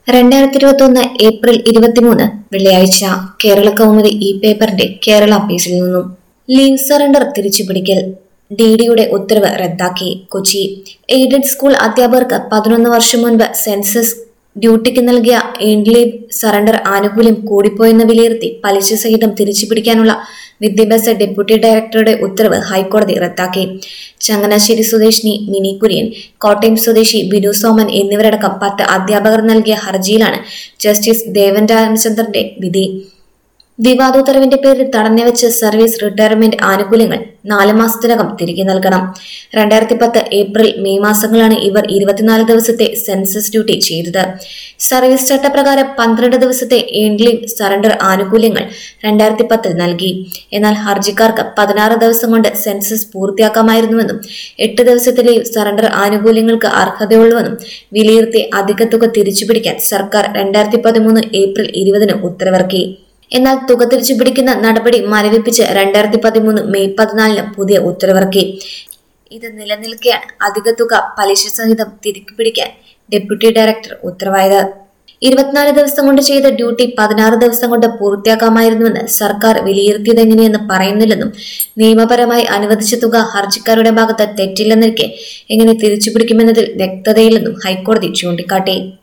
രണ്ടായിരത്തി ഇരുപത്തി ഒന്ന് ഏപ്രിൽ ഇരുപത്തിമൂന്ന് വെള്ളിയാഴ്ച കേരള കൗമുദി ഇ പേപ്പറിന്റെ കേരള പേജിൽ നിന്നും ലീവ് സറണ്ടർ തിരിച്ചുപിടിക്കൽ ഡി ഡിയുടെ ഉത്തരവ് റദ്ദാക്കി കൊച്ചി എയ്ഡഡ് സ്കൂൾ അധ്യാപകർക്ക് പതിനൊന്ന് വർഷം മുൻപ് സെൻസസ് ഡ്യൂട്ടിക്ക് നൽകിയ എയ്ഡ് ലീവ് സറണ്ടർ ആനുകൂല്യം കൂടിപ്പോയെന്ന് വിലയിരുത്തി പലിശ സഹിതം തിരിച്ചുപിടിക്കാനുള്ള വിദ്യാഭ്യാസ ഡെപ്യൂട്ടി ഡയറക്ടറുടെ ഉത്തരവ് ഹൈക്കോടതി റദ്ദാക്കി ചങ്ങനാശ്ശേരി സ്വദേശിനി മിനി കുര്യൻ കോട്ടയം സ്വദേശി ബിനു സോമൻ എന്നിവരടക്കം പത്ത് അധ്യാപകർ നൽകിയ ഹർജിയിലാണ് ജസ്റ്റിസ് ദേവൻ രാമചന്ദ്രന്റെ വിധി വിവാദോത്തരവിന്റെ പേരിൽ തടഞ്ഞുവെച്ച സർവീസ് റിട്ടയർമെന്റ് ആനുകൂല്യങ്ങൾ നാല് മാസത്തിനകം തിരികെ നൽകണം രണ്ടായിരത്തി പത്ത് ഏപ്രിൽ മെയ് മാസങ്ങളാണ് ഇവർ ഇരുപത്തിനാല് ദിവസത്തെ സെൻസസ് ഡ്യൂട്ടി ചെയ്തത് സർവീസ് ചട്ടപ്രകാരം പന്ത്രണ്ട് ദിവസത്തെ ഏൺഡ് ലീവ് സറണ്ടർ ആനുകൂല്യങ്ങൾ രണ്ടായിരത്തി പത്തിൽ നൽകി എന്നാൽ ഹർജിക്കാർക്ക് പതിനാറ് ദിവസം കൊണ്ട് സെൻസസ് പൂർത്തിയാക്കാമായിരുന്നുവെന്നും എട്ട് ദിവസത്തെ ലീവ് സറണ്ടർ ആനുകൂല്യങ്ങൾക്ക് അർഹതയുള്ളൂവെന്നും വിലയിരുത്തി അധിക തുക തിരിച്ചുപിടിക്കാൻ സർക്കാർ രണ്ടായിരത്തി പതിമൂന്ന് ഏപ്രിൽ ഇരുപതിന് ഉത്തരവിറക്കി എന്നാൽ തുക തിരിച്ചുപിടിക്കുന്ന നടപടി മരവിപ്പിച്ച് രണ്ടായിരത്തി പതിമൂന്ന് മെയ് പതിനാലിന് പുതിയ ഉത്തരവിറക്കി ഇത് നിലനിൽക്കെ അധിക തുക പലിശ സഹിതം തിരികെ പിടിക്കാൻ ഡെപ്യൂട്ടി ഡയറക്ടർ ഉത്തരവായത് ഇരുപത്തിനാല് ദിവസം കൊണ്ട് ചെയ്ത ഡ്യൂട്ടി പതിനാറ് ദിവസം കൊണ്ട് പൂർത്തിയാക്കാമായിരുന്നുവെന്ന് സർക്കാർ വിലയിരുത്തിയതെങ്ങനെയെന്ന് പറയുന്നില്ലെന്നും നിയമപരമായി അനുവദിച്ച തുക ഹർജിക്കാരുടെ ഭാഗത്ത് തെറ്റില്ലെന്നിരിക്കെ എങ്ങനെ തിരിച്ചുപിടിക്കുമെന്നതിൽ വ്യക്തതയില്ലെന്നും ഹൈക്കോടതി ചൂണ്ടിക്കാട്ടി